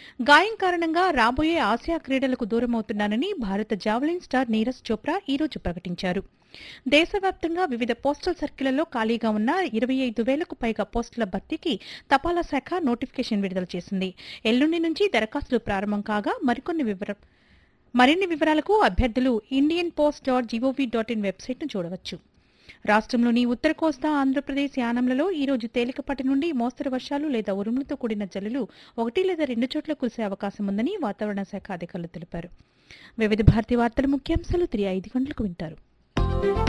గాయం కారణంగా రాబోయే ఆసియా క్రీడలకు దూరమవుతున్నానని భారత జావలిన్ స్టార్ నీరజ్ చోప్రా ఈ రోజు ప్రకటించారు దేశవ్యాప్తంగా వివిధ పోస్టల్ సర్కిళ్లలో ఖాళీగా ఉన్న ఇరవై ఐదు వేలకు పైగా పోస్టుల భర్తీకి తపాలా శాఖ నోటిఫికేషన్ విడుదల చేసింది ఎల్లుండి నుంచి దరఖాస్తులు ప్రారంభం కాగా మరికొన్ని వివర మరిన్ని వివరాలకు అభ్యర్థులు Indian post dot GOV dot in వెబ్సైట్ను చూడవచ్చు రాష్ట్రంలోని ఉత్తర కోస్తా ఆంధ్రప్రదేశ్ యానంలలో ఈ రోజు తేలికపాటి నుండి మోస్తరు వర్షాలు లేదా ఉరుములతో కూడిన జల్లులు ఒకటి లేదా రెండు చోట్ల కురిసే అవకాశం ఉందని వాతావరణ శాఖ అధికారులు తెలిపారు వివిధ భారతి వార్తల ముఖ్యాంశాలు తిరిగి ఐదు గంటలకు వింటారు